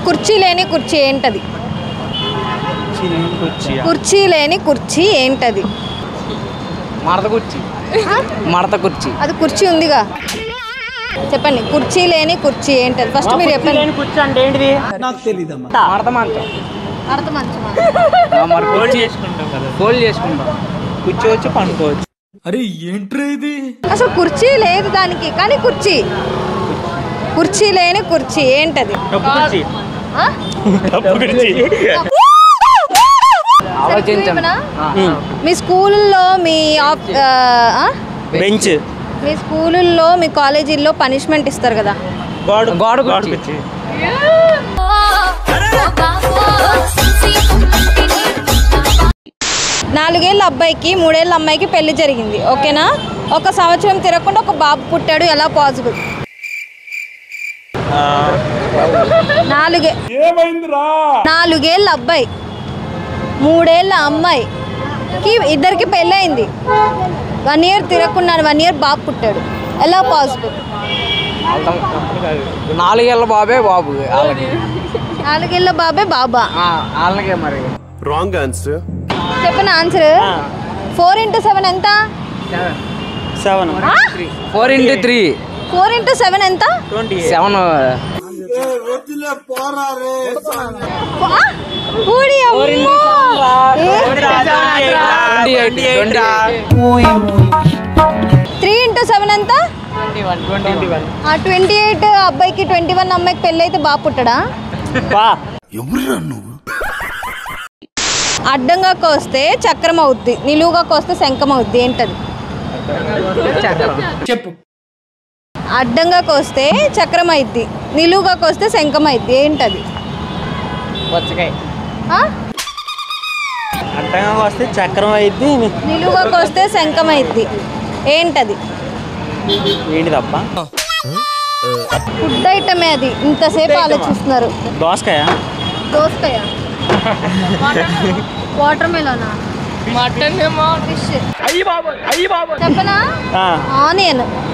కుర్చీ లేని కుర్చీ ఏంటది కుర్చీ లేని కుర్చీ ఏంటది మడత కుర్చీ మడత కుర్చీ అది కుర్చీ ఉందిగా చెప్పండి కుర్చీ లేని కుర్చీ ఏంటది ఫస్ట్ మీరు చెప్పండి కూర్చో అంటే ఏంటిది మడత మంచం అర్థం మంచమా? ఆ, మరి కుర్చీ ఫోల్డ్ చేసుకుంటాం కూర్చోవచ్చు పండుకోవచ్చు అసలు కుర్చీ లేదు దానికి కానీ కుర్చీ కుర్చీ లేని కుర్చీ ఏంటది డబ్బు కుర్చీ ఆ? డబ్బు కుర్చీ ఆలోచించండి చెప్పనా? మీ స్కూల్లో మీ ఆఫ్- ఆ, ఆ? బెంచ్ మీ స్కూళ్ళల్లో మీ కాలేజీల్లో పనిష్మెంట్ ఇస్తారు కదా గోడ గోడ గోడ కుర్చీ. కుర్చీ నాలుగేళ్ళ అబ్బాయికి మూడేళ్ళ అమ్మాయికి పెళ్లి జరిగింది ఓకేనా ఒక సంవత్సరం తిరగకుండా ఒక బాబు పుట్టాడు ఎలా పాసిబుల్ ఆ, నాలుగే నాలుగేళ్ళ అబ్బాయి మూడేళ్ళ అమ్మాయికి ఇద్దరికి పెళ్ళయింది వన్ ఇయర్ తిరగకుండా వన్ ఇయర్ బాబు పుట్టాడు ఎలా పాసిబుల్ నాలుగేళ్ళ బాబే బాబు వాళ్ళకి నాలుగేళ్ళ బాబే బాబా ఆ, వాళ్ళకే మరి Wrong answer. చెప్పిన ఆన్సర్ ఆ, ఫోర్ ఇంటూ సెవెన్ ఎంత seven four into three four into seven ఎంత ట్వంటీ సెవెన్ ఆ? ఊడి అమ్మో! ఏ? Twenty eight twenty three into seven ఎంత ట్వంటీ వన్ ఆ ట్వంటీ ఎయిట్ అబ్బాయికి ట్వంటీ వన్ అమ్మాయికి పెళ్ళి అయితే బాగా పుట్టడా బా అడ్డంగా కోస్తే చక్రం అవుద్ది నిలువుగా కోస్తే శంఖం అవుద్ది ఏంటది చెప్పు అడ్డంగా కోస్తే చక్రం అయిద్ది నిలువుగా కోస్తే శంఖం అయిద్ది ఏంటది వచ్చకాయ ఆ? అడ్డంగా వస్తే చక్రం అయింది నిలువుగా కోస్తే శంఖం అయిద్ది ఏంటది ఏంటి తప్ప ఫుడ్ ఐటమే అది ఇంతసేపు ఆలోచిస్తున్నారు దోసకాయ దోసకాయ వాటర్ మెలోనా మటన్ ఫిష్ చెప్పనా ఆ, ఆనియన్